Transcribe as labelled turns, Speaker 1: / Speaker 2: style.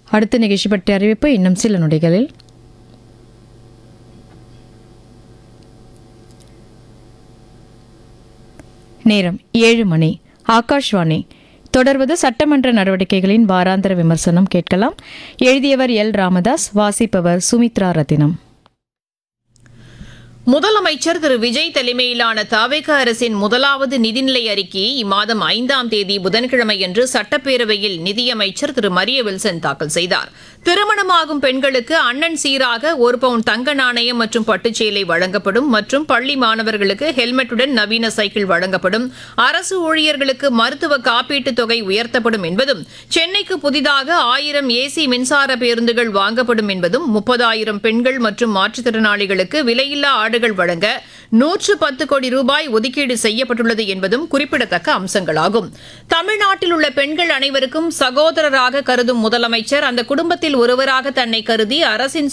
Speaker 1: அடுத்த நிகழ்ச்சி பற்றிய அறிவிப்பு இன்னும் சில நொடிகளில் நேரம் ஏழு மணி ஆகாஷ்வாணி தொடர்வது சட்டமன்ற நடவடிக்கைகளின் வாராந்திர விமர்சனம் கேட்கலாம் எழுதியவர் எல் ராமதாஸ் வாசிப்பவர் சுமித்ரா ரத்தினம்
Speaker 2: முதலமைச்சர் திரு விஜய் தலைமையிலான தாவேக அரசின் முதலாவது நிதிநிலை அறிக்கையை இம்மாதம் ஐந்தாம் தேதி புதன்கிழமையன்று சட்டப்பேரவையில் நிதியமைச்சர் திரு மரிய வில்சன் தாக்கல் செய்தார் திருமணமாகும் பெண்களுக்கு அண்ணன் சீராக ஒரு பவுன் தங்க நாணயம் மற்றும் பட்டுச்சேலை வழங்கப்படும் மற்றும் பள்ளி மாணவர்களுக்கு ஹெல்மெட்டுடன் நவீன சைக்கிள் வழங்கப்படும் அரசு ஊழியர்களுக்கு மருத்துவ காப்பீட்டுத் தொகை உயர்த்தப்படும் என்பதும் சென்னைக்கு புதிதாக ஆயிரம் ஏசி மின்சார பேருந்துகள் வாங்கப்படும் என்பதும் முப்பதாயிரம் பெண்கள் மற்றும் மாற்றுத்திறனாளிகளுக்கு விலையில்லா ஆடுகள் வழங்க நூற்று பத்து கோடி ரூபாய் ஒதுக்கீடு செய்யப்பட்டுள்ளது என்பதும் குறிப்பிடத்தக்க அம்சங்களாகும் தமிழ்நாட்டில் உள்ள பெண்கள் அனைவருக்கும் சகோதரராக கருதும் முதலமைச்சர் அந்த குடும்பத்தில் ஒருவராக தன்னை கருதி அரசின்